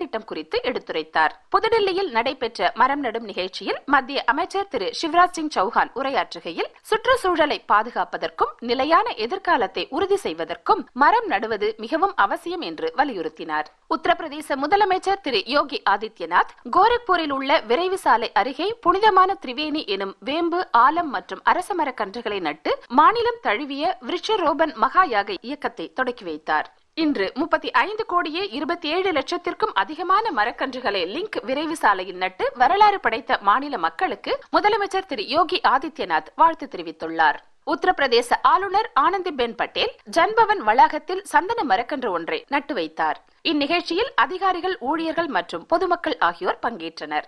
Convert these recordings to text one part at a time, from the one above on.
திட்டம் குறித்து எடுத்துரைத்தார் புதுடெல்லியில் நடைபெற்ற மரம் நடும் நிகழ்ச்சியில் மத்திய அமைச்சர் திரு சிவராஜ் சிங் சௌஹான் உரையாற்றுகையில் சுற்றுச்சூழலை பாதுகாப்பதற்கும் நிலையான எதிர்காலத்தை உறுதி செய்வதற்கும் மரம் நடுவது மிகவும் அவசியம் என்று வலியுறுத்தினார் உத்தரப்பிரதேச முதலமைச்சர் திரு யோகி ஆதித்யநாத் கோரக்பூரில் உள்ள விரைவு சாலை அருகே புனிதமான திரிவேணி எனும் வேம்பு ஆலம் மற்றும் அரசமர கன்றுகளை நட்டு மாநிலம் தழுவிய விருட்சரோபன் மகா யாக இயக்கத்தை தொடக்கி வைத்தார் இன்று முப்பத்தி ஐந்து கோடியே இருபத்தி ஏழு லட்சத்திற்கும் அதிகமான மரக்கன்றுகளை லிங்க் விரைவு சாலையில் நட்டு வரலாறு படைத்த மாநில மக்களுக்கு முதலமைச்சர் திரு யோகி ஆதித்யநாத் வாழ்த்து தெரிவித்துள்ளார் உத்தரப்பிரதேச ஆளுநர் ஆனந்திபென் பட்டேல் ஜன்பவன் வளாகத்தில் சந்தன மரக்கன்று ஒன்றை நட்டு வைத்தார் இந்நிகழ்ச்சியில் அதிகாரிகள் ஊழியர்கள் மற்றும் பொதுமக்கள் ஆகியோர் பங்கேற்றனர்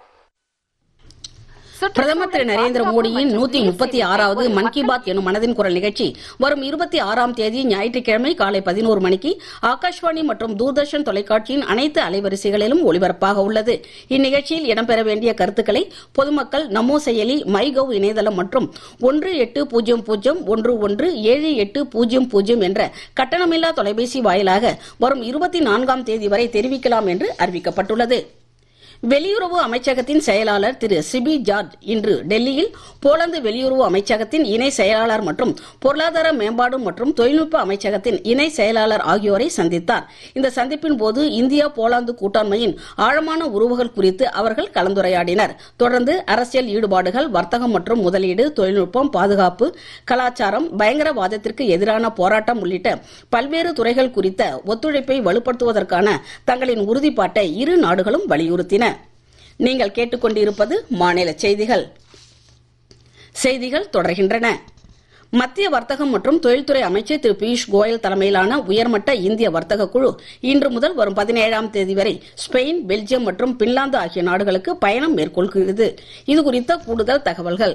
பிரதமர் திரு நரேந்திர மோடியின் நூத்தி முப்பத்தி ஆறாவது மன் கி பாத் எனும் மனதின் குரல் நிகழ்ச்சி வரும் இருபத்தி ஆறாம் தேதி ஞாயிற்றுக்கிழமை காலை பதினோரு மணிக்கு ஆகாஷ்வாணி மற்றும் தூர்தர்ஷன் தொலைக்காட்சியின் அனைத்து அலைவரிசைகளிலும் ஒளிபரப்பாக உள்ளது இந்நிகழ்ச்சியில் இடம்பெற வேண்டிய கருத்துக்களை பொதுமக்கள் நமோ செயலி மை கவ் இணையதளம் மற்றும் ஒன்று எட்டு பூஜ்ஜியம் பூஜ்ஜியம் ஒன்று ஒன்று ஏழு எட்டு பூஜ்ஜியம் பூஜ்ஜியம் என்ற கட்டணமில்லா தொலைபேசி வாயிலாக வரும் இருபத்தி நான்காம் தேதி வரை தெரிவிக்கலாம் என்று அறிவிக்கப்பட்டுள்ளது வெளியுறவு அமைச்சகத்தின் செயலாளர் திரு சிபி ஜார்ஜ் இன்று டெல்லியில் போலந்து வெளியுறவு அமைச்சகத்தின் இணை செயலாளர் மற்றும் பொருளாதார மேம்பாடு மற்றும் தொழில்நுட்ப அமைச்சகத்தின் இணை செயலாளர் ஆகியோரை சந்தித்தார் இந்த சந்திப்பின் போது இந்தியா போலாந்து கூட்டாண்மையின் ஆழமான உறவுகள் குறித்து அவர்கள் கலந்துரையாடினர் தொடர்ந்து அரசியல் ஈடுபாடுகள் வர்த்தகம் மற்றும் முதலீடு தொழில்நுட்பம் பாதுகாப்பு கலாச்சாரம் பயங்கரவாதத்திற்கு எதிரான போராட்டம் உள்ளிட்ட பல்வேறு துறைகள் குறித்த ஒத்துழைப்பை வலுப்படுத்துவதற்கான தங்களின் உறுதிப்பாட்டை இரு நாடுகளும் வலியுறுத்தின நீங்கள் கேட்டுக்கொண்டிருப்பது மாநில செய்திகள் செய்திகள் தொடர்கின்றன மத்திய வர்த்தகம் மற்றும் தொழில்துறை அமைச்சர் திரு பியூஷ் கோயல் தலைமையிலான உயர்மட்ட இந்திய வர்த்தக குழு இன்று முதல் வரும் பதினேழாம் தேதி வரை ஸ்பெயின் பெல்ஜியம் மற்றும் பின்லாந்து ஆகிய நாடுகளுக்கு பயணம் மேற்கொள்கிறது இதுகுறித்த கூடுதல் தகவல்கள்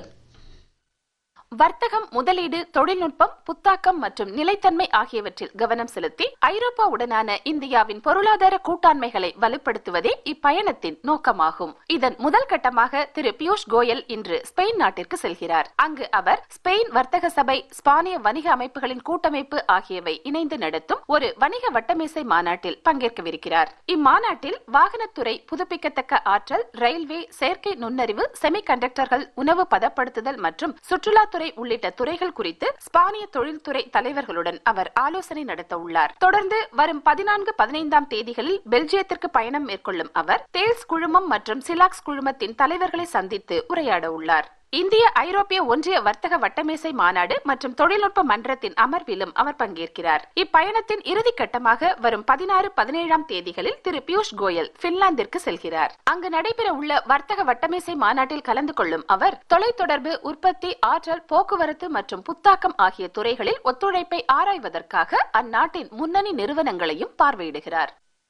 வர்த்தகம் முதலீடு தொழில்நுட்பம் புத்தாக்கம் மற்றும் நிலைத்தன்மை ஆகியவற்றில் கவனம் செலுத்தி ஐரோப்பாவுடனான இந்தியாவின் பொருளாதார கூட்டாண்மைகளை வலுப்படுத்துவதே இப்பயணத்தின் நோக்கமாகும் இதன் முதல் கட்டமாக திரு பியூஷ் கோயல் இன்று ஸ்பெயின் நாட்டிற்கு செல்கிறார் அங்கு அவர் ஸ்பெயின் வர்த்தக சபை ஸ்பானிய வணிக அமைப்புகளின் கூட்டமைப்பு ஆகியவை இணைந்து நடத்தும் ஒரு வணிக வட்டமேசை மாநாட்டில் பங்கேற்கவிருக்கிறார் இம்மாநாட்டில் வாகனத்துறை புதுப்பிக்கத்தக்க ஆற்றல் ரயில்வே செயற்கை நுண்ணறிவு செமிகண்டக்டர்கள் உணவு பதப்படுத்துதல் மற்றும் சுற்றுலாத்துறை துறை உள்ளிட்ட துறைகள் குறித்து ஸ்பானிய தொழில்துறை தலைவர்களுடன் அவர் ஆலோசனை நடத்த உள்ளார் தொடர்ந்து வரும் பதினான்கு பதினைந்தாம் தேதிகளில் பெல்ஜியத்திற்கு பயணம் மேற்கொள்ளும் அவர் தேல்ஸ் குழுமம் மற்றும் சிலாக்ஸ் குழுமத்தின் தலைவர்களை சந்தித்து உரையாட உள்ளார் இந்திய ஐரோப்பிய ஒன்றிய வர்த்தக வட்டமேசை மாநாடு மற்றும் தொழில்நுட்ப மன்றத்தின் அமர்விலும் அவர் பங்கேற்கிறார் இப்பயணத்தின் இறுதி கட்டமாக வரும் பதினாறு பதினேழாம் தேதிகளில் திரு பியூஷ் கோயல் பின்லாந்திற்கு செல்கிறார் அங்கு நடைபெற உள்ள வர்த்தக வட்டமேசை மாநாட்டில் கலந்து கொள்ளும் அவர் தொலைத்தொடர்பு உற்பத்தி ஆற்றல் போக்குவரத்து மற்றும் புத்தாக்கம் ஆகிய துறைகளில் ஒத்துழைப்பை ஆராய்வதற்காக அந்நாட்டின் முன்னணி நிறுவனங்களையும் பார்வையிடுகிறார்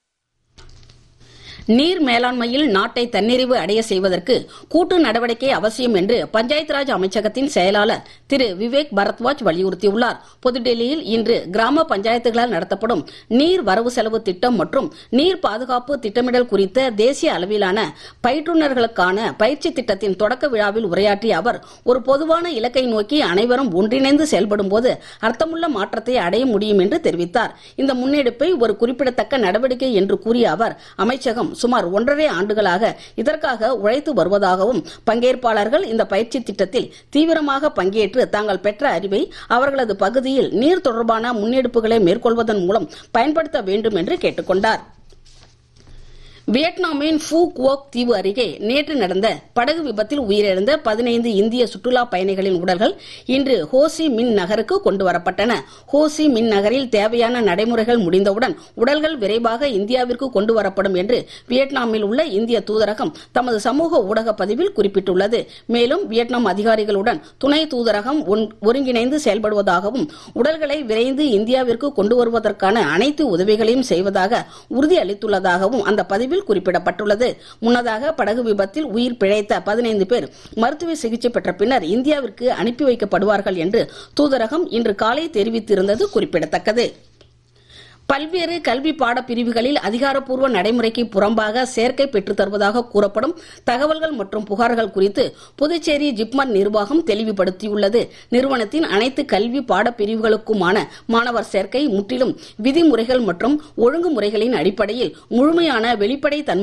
நீர் மேலாண்மையில் நாட்டை தன்னிறைவு அடைய செய்வதற்கு கூட்டு நடவடிக்கை அவசியம் என்று பஞ்சாயத் ராஜ் அமைச்சகத்தின் செயலாளர் திரு விவேக் பரத்வாஜ் வலியுறுத்தியுள்ளார் புதுடெல்லியில் இன்று கிராம பஞ்சாயத்துகளால் நடத்தப்படும் நீர் வரவு செலவு திட்டம் மற்றும் நீர் பாதுகாப்பு திட்டமிடல் குறித்த தேசிய அளவிலான பயிற்றுநர்களுக்கான பயிற்சி திட்டத்தின் தொடக்க விழாவில் உரையாற்றிய அவர் ஒரு பொதுவான இலக்கை நோக்கி அனைவரும் ஒன்றிணைந்து செயல்படும் போது அர்த்தமுள்ள மாற்றத்தை அடைய முடியும் என்று தெரிவித்தார் இந்த முன்னெடுப்பை ஒரு குறிப்பிடத்தக்க நடவடிக்கை என்று கூறிய அவர் அமைச்சகம் சுமார் ஒன்றரை ஆண்டுகளாக இதற்காக உழைத்து வருவதாகவும் பங்கேற்பாளர்கள் இந்த பயிற்சி திட்டத்தில் தீவிரமாக பங்கேற்று தாங்கள் பெற்ற அறிவை அவர்களது பகுதியில் நீர் தொடர்பான முன்னெடுப்புகளை மேற்கொள்வதன் மூலம் பயன்படுத்த வேண்டும் என்று கேட்டுக்கொண்டார் வியட்நாமின் ஃபூ குவோக் தீவு அருகே நேற்று நடந்த படகு விபத்தில் உயிரிழந்த பதினைந்து இந்திய சுற்றுலா பயணிகளின் உடல்கள் இன்று ஹோசி மின் நகருக்கு கொண்டு வரப்பட்டன ஹோசி மின் நகரில் தேவையான நடைமுறைகள் முடிந்தவுடன் உடல்கள் விரைவாக இந்தியாவிற்கு கொண்டு வரப்படும் என்று வியட்நாமில் உள்ள இந்திய தூதரகம் தமது சமூக ஊடக பதிவில் குறிப்பிட்டுள்ளது மேலும் வியட்நாம் அதிகாரிகளுடன் துணை தூதரகம் ஒருங்கிணைந்து செயல்படுவதாகவும் உடல்களை விரைந்து இந்தியாவிற்கு கொண்டு வருவதற்கான அனைத்து உதவிகளையும் செய்வதாக உறுதியளித்துள்ளதாகவும் அந்த பதிவில் பதிவில் குறிப்பிடப்பட்டுள்ளது முன்னதாக படகு விபத்தில் உயிர் பிழைத்த பதினைந்து பேர் மருத்துவ சிகிச்சை பெற்ற பின்னர் இந்தியாவிற்கு அனுப்பி வைக்கப்படுவார்கள் என்று தூதரகம் இன்று காலை தெரிவித்திருந்தது குறிப்பிடத்தக்கது பல்வேறு கல்வி பாடப்பிரிவுகளில் அதிகாரப்பூர்வ நடைமுறைக்கு புறம்பாக சேர்க்கை பெற்றுத் தருவதாக கூறப்படும் தகவல்கள் மற்றும் புகார்கள் குறித்து புதுச்சேரி ஜிப்மர் நிர்வாகம் தெளிவுபடுத்தியுள்ளது நிறுவனத்தின் அனைத்து கல்வி பாடப்பிரிவுகளுக்குமான மாணவர் சேர்க்கை முற்றிலும் விதிமுறைகள் மற்றும் ஒழுங்குமுறைகளின் அடிப்படையில் முழுமையான வெளிப்படை தன்மை